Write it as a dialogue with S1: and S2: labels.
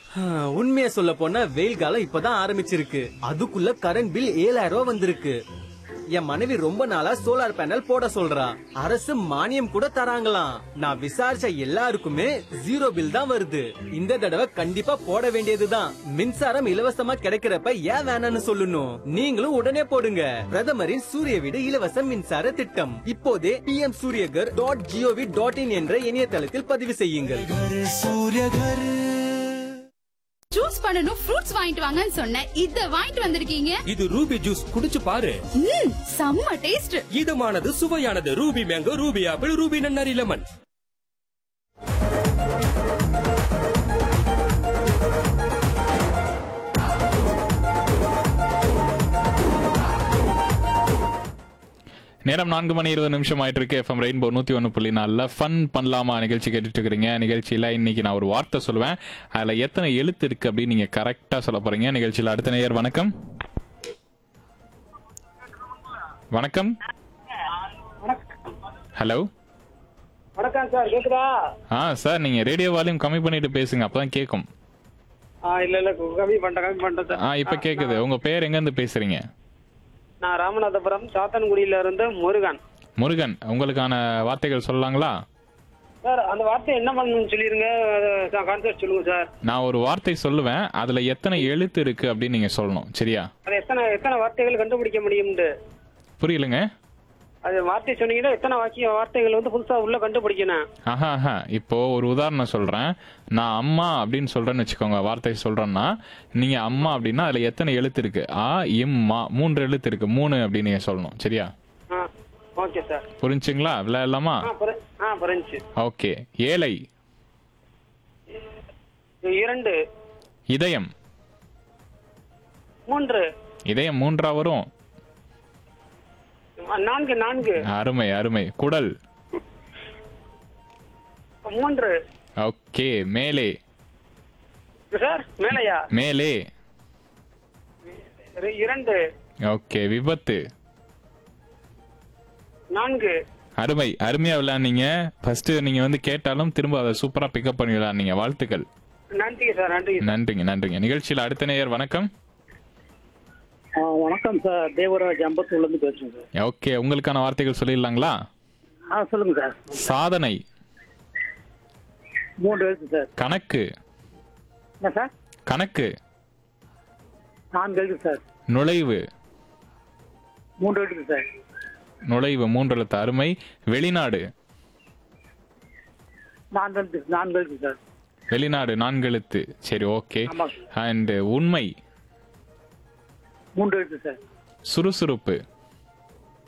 S1: உண்மையை சொல்ல போனா வெயில் காலம் இப்பதான் ஆரம்பிச்சிருக்கு அதுக்குள்ள கரண்ட் பில் ஏழாயிரம் ரூபாய் வந்திருக்கு என் மனைவி ரொம்ப நாளா சோலார் பேனல் போட சொல்றா அரசு மானியம் கூட தராங்களாம் நான் விசாரிச்ச எல்லாருக்குமே ஜீரோ பில் தான் வருது இந்த தடவை கண்டிப்பா போட வேண்டியதுதான் மின்சாரம் இலவசமா கிடைக்கிறப்ப ஏன் வேணாம்னு சொல்லணும் நீங்களும் உடனே போடுங்க பிரதமரின் சூரிய வீடு இலவச மின்சார திட்டம் இப்போதே PM Suryaghar dot G O V dot in என்ற இணையதளத்தில் பதிவு செய்யுங்கள்
S2: ஜூஸ் பண்ணனும் ஃப்ரூட்ஸ் வாங்கிட்டு வாங்கன்னு சொன்னேன் இத வாங்கிட்டு வந்திருக்கீங்க
S3: இது ரூபி ஜூஸ் குடிச்சு பாரு
S2: ம் செம்ம டேஸ்ட்
S3: இதமானது சுவையானது Ruby mango Ruby apple Ruby நன்னாரி லெமன்
S4: நேரம் நான்கு மணி இருபது நிமிஷம் ஆயிட்டு இருக்கு எஃப்எம் ரெயின்போ நூத்தி ஒன்று புள்ளி நாலில் ஃபன் பண்ணலாமா நிகழ்ச்சி கேட்டுட்டு இருக்கிறீங்க நிகழ்ச்சியில இன்னைக்கு நான் ஒரு வார்த்தை சொல்லுவேன் அதுல எத்தனை எழுத்து இருக்கு அப்படின்னு நீங்க கரெக்டா சொல்ல போறீங்க நிகழ்ச்சியில அடுத்த நேயர் வணக்கம் வணக்கம் ஹலோ
S5: வணக்கம் சார் கேக்குதா
S4: ஆ சார் நீங்க ரேடியோ வால்யூம் கம்மி பண்ணிட்டு பேசுங்க அப்பதான் கேட்கும்
S5: ஆ இல்ல இல்ல கம்மி பண்ணிட்டேன் கம்மி பண்ணிட்டேன் சார்
S4: ஆ இப்ப கேக்குது உங்க பேர் எங்க இருந்து பேசுறீங்க
S5: நான் ராமநாதபுரம் சாத்தன்குடியில இருந்து முருகன்
S4: முருகன் உங்களுக்கான வார்த்தைகள் சொல்லலாங்களா
S5: சார் அந்த வார்த்தை என்ன பண்ணணும்னு சொல்லிருங்க கான்செப்ட் சொல்லுங்க சார்
S4: நான் ஒரு வார்த்தை சொல்லுவேன் அதுல எத்தனை எழுத்து இருக்கு அப்படின்னு நீங்க சொல்லணும் சரியா
S5: அது எத்தனை எத்தனை வார்த்தைகள் கண்டுபிடிக்க முடியும்னு
S4: புரியலங்க
S5: அது வார்த்தை சொன்னீங்கன்னா எத்தனை வாக்கிய வார்த்தைகள் வந்து புதுசா உள்ள கண்டுபிடிக்கணும்
S4: ஆஹா ஆஹா இப்போ ஒரு உதாரணம் சொல்றேன் நான் அம்மா அப்படின்னு சொல்றேன்னு வச்சுக்கோங்க வார்த்தை சொல்றேன்னா நீங்க அம்மா அப்படின்னா அதுல எத்தனை எழுத்து இருக்கு ஆ இம் மா மூன்று எழுத்து இருக்கு மூணு அப்படின்னு நீங்க சொல்லணும் சரியா
S5: ஆ ஓகே சார்
S4: புரிஞ்சுங்களா விளையாடலாமா
S5: ஆ புரி ஆ புரிஞ்சு
S4: ஓகே ஏழை
S5: இரண்டு
S4: இதயம்
S5: மூன்று
S4: இதயம் மூன்றா வரும்
S5: ஆ, நான்கு நான்கு
S4: அருமை அருமை குடல்
S5: மூன்று
S4: ஓகே மேலே
S5: சார் மேலையா
S4: மேலே
S5: இரு- இரண்டு
S4: ஓகே விபத்து
S5: நான்கு
S4: அருமை அருமையா விளையாடுனீங்க ஃபர்ஸ்ட் நீங்க வந்து கேட்டாலும் திரும்ப அதை சூப்பரா பிக்கப் பண்ணி விளையாடுனீங்க வாழ்த்துக்கள்
S5: நன்றி சார் நன்றி
S4: நன்றிங்க நன்றிங்க நிகழ்ச்சியில் அடுத்த நேயர் வணக்கம்
S6: ஆ, வணக்கம் சார் தேவராஜ் அம்பத்தூர்ல இருந்து பேசுறேன் சார்
S4: ஓகே உங்களுக்கான வார்த்தைகள் சொல்லிடலாங்களா
S6: ஆ சொல்லுங்க சார்
S4: சாதனை
S6: மூன்று எழுத்து சார்
S4: கணக்கு
S6: என்ன சார்
S4: கணக்கு
S6: நான்கு எழுத்து சார்
S4: நுழைவு
S6: மூன்று எழுத்து சார்
S4: நுழைவு மூன்றெழுத்து அருமை வெளிநாடு
S6: நான்கு எழுத்து நான்கு எழுத்து சார்
S4: வெளிநாடு நான்கெழுத்து சரி ஓகே
S6: ஆமா
S4: அண்ட் உண்மை
S6: மூன்று எழுத்து சார்
S4: சுறுசுறுப்பு